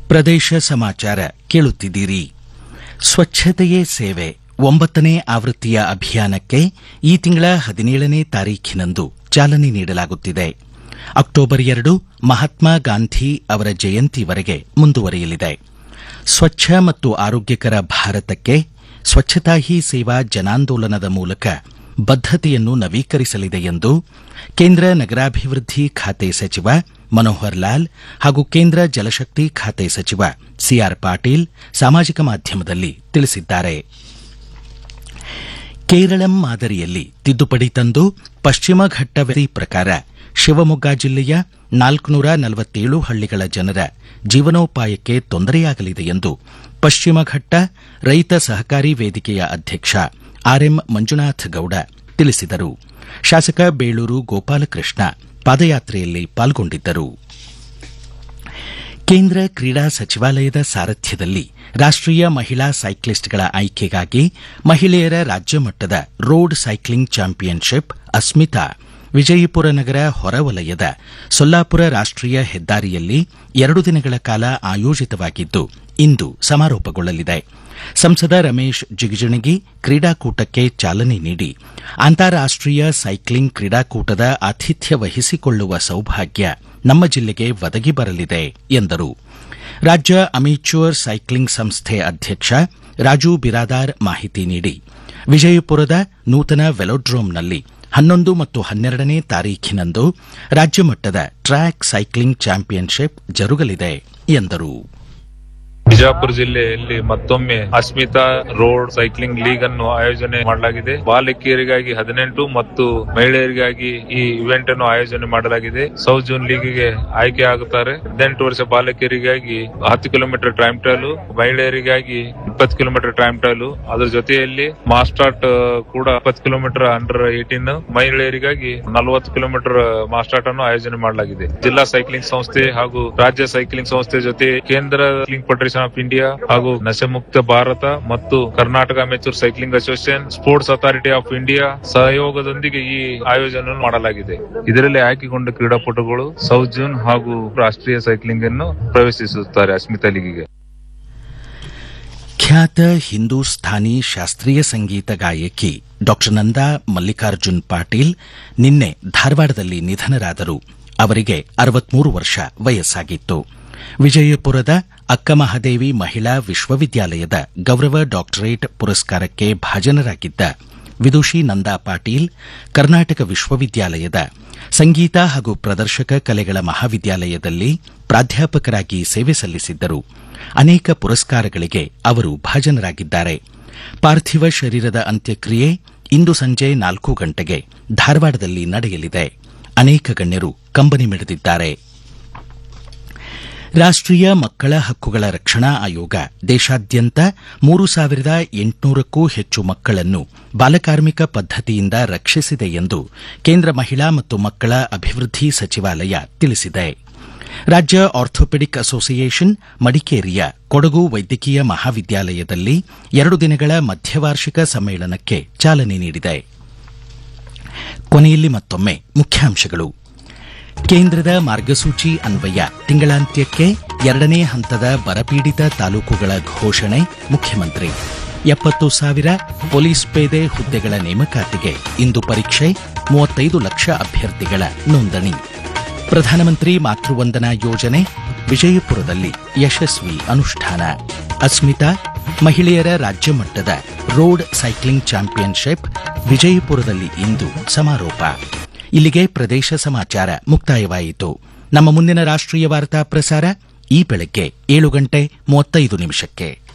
ಪ್ರದೇಶ ಸಮಾಚಾರ ಕೇಳುತ್ತಿದ್ದೀರಿ ಸ್ವಚ್ಛತೆಯೇ ಸೇವೆ ಒಂಬತ್ತನೇ ಆವೃತ್ತಿಯ ಅಭಿಯಾನಕ್ಕೆ ಈ ತಿಂಗಳ ಹದಿನೇಳನೇ ತಾರೀಖಿನಂದು ಚಾಲನೆ ನೀಡಲಾಗುತ್ತಿದೆ ಅಕ್ಟೋಬರ್ ಎರಡು ಮಹಾತ್ಮ ಗಾಂಧಿ ಅವರ ಜಯಂತಿವರೆಗೆ ಮುಂದುವರಿಯಲಿದೆ ಸ್ವಚ್ಛ ಮತ್ತು ಆರೋಗ್ಯಕರ ಭಾರತಕ್ಕೆ ಸ್ವಚ್ಛತಾ ಹಿ ಸೇವಾ ಜನಾಂದೋಲನದ ಮೂಲಕ ಬದ್ದತೆಯನ್ನು ನವೀಕರಿಸಲಿದೆ ಎಂದು ಕೇಂದ್ರ ನಗರಾಭಿವೃದ್ಧಿ ಖಾತೆ ಸಚಿವ ಮನೋಹರ್ ಲಾಲ್ ಹಾಗೂ ಕೇಂದ್ರ ಜಲಶಕ್ತಿ ಖಾತೆ ಸಚಿವ ಸಿಆರ್ ಪಾಟೀಲ್ ಸಾಮಾಜಿಕ ಮಾಧ್ಯಮದಲ್ಲಿ ತಿಳಿಸಿದ್ದಾರೆ ಕೇರಳಂ ಮಾದರಿಯಲ್ಲಿ ತಿದ್ದುಪಡಿ ತಂದು ಪಶ್ಚಿಮ ಘಟ್ಟ ವರದಿ ಪ್ರಕಾರ ಶಿವಮೊಗ್ಗ ಜಿಲ್ಲೆಯ ನಾಲ್ಕುನೂರ ನಲವತ್ತೇಳು ಹಳ್ಳಿಗಳ ಜನರ ಜೀವನೋಪಾಯಕ್ಕೆ ತೊಂದರೆಯಾಗಲಿದೆ ಎಂದು ಪಶ್ಚಿಮ ಘಟ್ಟ ರೈತ ಸಹಕಾರಿ ವೇದಿಕೆಯ ಅಧ್ಯಕ್ಷ ಆರ್ಎಂ ಮಂಜುನಾಥ ಗೌಡ ತಿಳಿಸಿದರು ಶಾಸಕ ಬೇಳೂರು ಗೋಪಾಲಕೃಷ್ಣ ಪಾದಯಾತ್ರೆಯಲ್ಲಿ ಪಾಲ್ಗೊಂಡಿದ್ದರು ಕೇಂದ್ರ ಕ್ರೀಡಾ ಸಚಿವಾಲಯದ ಸಾರಥ್ಯದಲ್ಲಿ ರಾಷ್ಟೀಯ ಮಹಿಳಾ ಸೈಕ್ಲಿಸ್ಟ್ಗಳ ಆಯ್ಕೆಗಾಗಿ ಮಹಿಳೆಯರ ರಾಜ್ಯ ಮಟ್ಟದ road cycling championship Asmita Vijayapura ನಗರ ಹೊರವಲಯದ ಸೊಲ್ಲಾಪುರ ರಾಷ್ಟೀಯ ಹೆದ್ದಾರಿಯಲ್ಲಿ ಎರಡು ದಿನಗಳ ಕಾಲ ಆಯೋಜಿತವಾಗಿದ್ದು ಇಂದು ಸಮಾರೋಪಗೊಳ್ಳಲಿದೆ ಸಂಸದ ರಮೇಶ್ ಜಿಗಜಿಣಗಿ ಕ್ರೀಡಾಕೂಟಕ್ಕೆ ಚಾಲನೆ ನೀಡಿ ಅಂತಾರಾಷ್ಟೀಯ ಸೈಕ್ಲಿಂಗ್ ಕ್ರೀಡಾಕೂಟದ ಆತಿಥ್ಯ ವಹಿಸಿಕೊಳ್ಳುವ ಸೌಭಾಗ್ಯ ನಮ್ಮ ಜಿಲ್ಲೆಗೆ ಒದಗಿ ಬರಲಿದೆ ಎಂದರು ರಾಜ್ಯ ಅಮಿಚ್ಯೂರ್ ಸೈಕ್ಲಿಂಗ್ ಸಂಸ್ಥೆ ಅಧ್ಯಕ್ಷ ರಾಜು ಬಿರಾದಾರ್ ಮಾಹಿತಿ ನೀಡಿ ವಿಜಯಪುರದ ನೂತನ ವೆಲೋಡ್ರೋಮ್ನಲ್ಲಿ ಹನ್ನೊಂದು ಮತ್ತು ಹನ್ನೆರಡನೇ ತಾರೀಖಿನಂದು ರಾಜ್ಯ ಮಟ್ಟದ ಟ್ರ್ಯಾಕ್ ಸೈಕ್ಲಿಂಗ್ ಚಾಂಪಿಯನ್ಶಿಪ್ ಜರುಗಲಿದೆ ಎಂದರು ಬಿಜಾಪುರ ಜಿಲ್ಲೆಯಲ್ಲಿ ಮತ್ತೊಮ್ಮೆ ಅಸ್ಮಿತಾ ರೋಡ್ ಸೈಕ್ಲಿಂಗ್ ಲೀಗ್ ಅನ್ನು ಆಯೋಜನೆ ಮಾಡಲಾಗಿದೆ ಬಾಲಕಿಯರಿಗಾಗಿ ಹದಿನೆಂಟು ಮತ್ತು ಮಹಿಳೆಯರಿಗಾಗಿ ಈ ಇವೆಂಟ್ ಅನ್ನು ಆಯೋಜನೆ ಮಾಡಲಾಗಿದೆ ಸೌತ್ ಜೂನ್ ಲೀಗ್ಗೆ ಆಯ್ಕೆ ಆಗುತ್ತಾರೆ ಹದಿನೆಂಟು ವರ್ಷ ಬಾಲಕಿಯರಿಗಾಗಿ ಹತ್ತು ಕಿಲೋಮೀಟರ್ ಟೈಮ್ ಟ್ರಯಲ್ ಮಹಿಳೆಯರಿಗಾಗಿ ಇಪ್ಪತ್ತು ಕಿಲೋಮೀಟರ್ ಟೈಮ್ ಟ್ರಯಲ್ ಅದರ ಜೊತೆಯಲ್ಲಿ ಮಾಸ್ಟಾರ್ಟ್ ಕೂಡ ಇಪ್ಪತ್ತು ಕಿಲೋಮೀಟರ್ ಅಂಡರ್ ಏಟೀನ್ ಮಹಿಳೆಯರಿಗಾಗಿ ನಲವತ್ತು ಕಿಲೋಮೀಟರ್ ಮಾಸ್ಟಾರ್ಟ್ ಅನ್ನು ಆಯೋಜನೆ ಮಾಡಲಾಗಿದೆ ಜಿಲ್ಲಾ ಸೈಕ್ಲಿಂಗ್ ಸಂಸ್ಥೆ ಹಾಗೂ ರಾಜ್ಯ ಸೈಕ್ಲಿಂಗ್ ಸಂಸ್ಥೆ ಜೊತೆ ಕೇಂದ್ರ ಸೈಕ್ಲಿಂಗ್ ಫೆಡರೇಷನ್ ಆಫ್ ಇಂಡಿಯಾ ಹಾಗೂ ನಶೆಮುಕ್ತ ಭಾರತ ಮತ್ತು Karnataka amateur cycling association sports authority of India ಸಹಯೋಗದೊಂದಿಗೆ ಈ ಆಯೋಜನೆ ಮಾಡಲಾಗಿದೆ ಇದರಲ್ಲಿ ಆಯ್ಕೆಗೊಂಡ ಕ್ರೀಡಾಪಟುಗಳು ಸೌತ್ ಜೂನ್ ಹಾಗೂ ರಾಷ್ಟ್ರೀಯ ಸೈಕ್ಲಿಂಗ್ ಅನ್ನು ಪ್ರವೇಶಿಸುತ್ತಾರೆ ಅಸ್ಮಿತಾ ಲೀಗಿಗೆ ಖ್ಯಾತ ಹಿಂದೂಸ್ಥಾನಿ ಶಾಸ್ತ್ರೀಯ ಸಂಗೀತ ಗಾಯಕಿ ಡಾ ನಂದಾ ಮಲ್ಲಿಕಾರ್ಜುನ್ ಪಾಟೀಲ್ ನಿನ್ನೆ ಧಾರವಾಡದಲ್ಲಿ ನಿಧನರಾದರು ಅವರಿಗೆ ಅರವತ್ಮೂರು ವರ್ಷ ವಯಸ್ಸಾಗಿತ್ತು ವಿಜಯಪುರದ ಅಕ್ಕಮಹಾದೇವಿ ಮಹಿಳಾ ವಿಶ್ವವಿದ್ಯಾಲಯದ ಗೌರವ ಡಾಕ್ಟರೇಟ್ ಪುರಸ್ಕಾರಕ್ಕೆ ಭಾಜನರಾಗಿದ್ದ ವಿದುಷಿ ನಂದಾ ಪಾಟೀಲ್ ಕರ್ನಾಟಕ ವಿಶ್ವವಿದ್ಯಾಲಯದ ಸಂಗೀತ ಹಾಗೂ ಪ್ರದರ್ಶಕ ಕಲೆಗಳ ಮಹಾವಿದ್ಯಾಲಯದಲ್ಲಿ ಪ್ರಾಧ್ಯಾಪಕರಾಗಿ ಸೇವೆ ಸಲ್ಲಿಸಿದ್ದರು ಅನೇಕ ಪುರಸ್ಕಾರಗಳಿಗೆ ಅವರು ಭಾಜನರಾಗಿದ್ದಾರೆ ಪಾರ್ಥಿವ ಶರೀರದ ಅಂತ್ಯಕ್ರಿಯೆ ಇಂದು ಸಂಜೆ ನಾಲ್ಕು ಗಂಟೆಗೆ ಧಾರವಾಡದಲ್ಲಿ ನಡೆಯಲಿದೆ ಅನೇಕ ಗಣ್ಯರು ಕಂಬನಿ ಮಿಡಿದಿದ್ದಾರೆ ರಾಷ್ಟೀಯ ಮಕ್ಕಳ ಹಕ್ಕುಗಳ ರಕ್ಷಣಾ ಆಯೋಗ ದೇಶಾದ್ಯಂತ ಮೂರು ಸಾವಿರದ ಎಂಟುನೂರಕ್ಕೂ ಹೆಚ್ಚು ಮಕ್ಕಳನ್ನು ಬಾಲಕಾರ್ಮಿಕ ಪದ್ದತಿಯಿಂದ ರಕ್ಷಿಸಿದೆ ಎಂದು ಕೇಂದ್ರ ಮಹಿಳಾ ಮತ್ತು ಮಕ್ಕಳ ಅಭಿವೃದ್ಧಿ ಸಚಿವಾಲಯ ತಿಳಿಸಿದೆ ರಾಜ್ಯ ಆರ್ಥೋಪೆಡಿಕ್ ಅಸೋಸಿಯೇಷನ್ ಮಡಿಕೇರಿಯ ಕೊಡಗು ವೈದ್ಯಕೀಯ ಮಹಾವಿದ್ಯಾಲಯದಲ್ಲಿ ಎರಡು ದಿನಗಳ ಮಧ್ಯವಾರ್ಷಿಕ ಸಮ್ಮೇಳನಕ್ಕೆ ಚಾಲನೆ ನೀಡಿದೆ ಕೊನೆಯಲ್ಲಿ ಮತ್ತೊಮ್ಮೆ ಮುಖ್ಯಾಂಶಗಳು ಕೇಂದ್ರದ ಮಾರ್ಗಸೂಚಿ ಅನ್ವಯ ತಿಂಗಳಾಂತ್ಯಕ್ಕೆ ಎರಡನೇ ಹಂತದ ಬರಪೀಡಿತ ತಾಲೂಕುಗಳ ಘೋಷಣೆ ಮುಖ್ಯಮಂತ್ರಿ ಎಪ್ಪತ್ತು ಸಾವಿರ ಪೊಲೀಸ್ ಪೇದೆ ಹುದ್ದೆಗಳ ನೇಮಕಾತಿಗೆ ಇಂದು ಪರೀಕ್ಷೆ ಮೂವತ್ತೈದು ಲಕ್ಷ ಅಭ್ಯರ್ಥಿಗಳ ನೋಂದಣಿ ಪ್ರಧಾನಮಂತ್ರಿ ಮಾತೃವಂದನಾ ಯೋಜನೆ ವಿಜಯಪುರದಲ್ಲಿ ಯಶಸ್ವಿ ಅನುಷ್ಠಾನ ಅಸ್ಮಿತಾ ಮಹಿಳೆಯರ ರಾಜ್ಯ ಮಟ್ಟದ ರೋಡ್ ಸೈಕ್ಲಿಂಗ್ ಚಾಂಪಿಯನ್ಶಿಪ್ ವಿಜಯಪುರದಲ್ಲಿ ಇಂದು ಸಮಾರೋಪ ಇಲ್ಲಿಗೆ ಪ್ರದೇಶ ಸಮಾಚಾರ ಮುಕ್ತಾಯವಾಯಿತು ನಮ್ಮ ಮುಂದಿನ ರಾಷ್ಟ್ರೀಯ ವಾರ್ತಾ ಪ್ರಸಾರ ಈ ಬೆಳಗ್ಗೆ ಏಳು ಗಂಟೆ ಮೂವತ್ತೈದು ನಿಮಿಷಕ್ಕೆ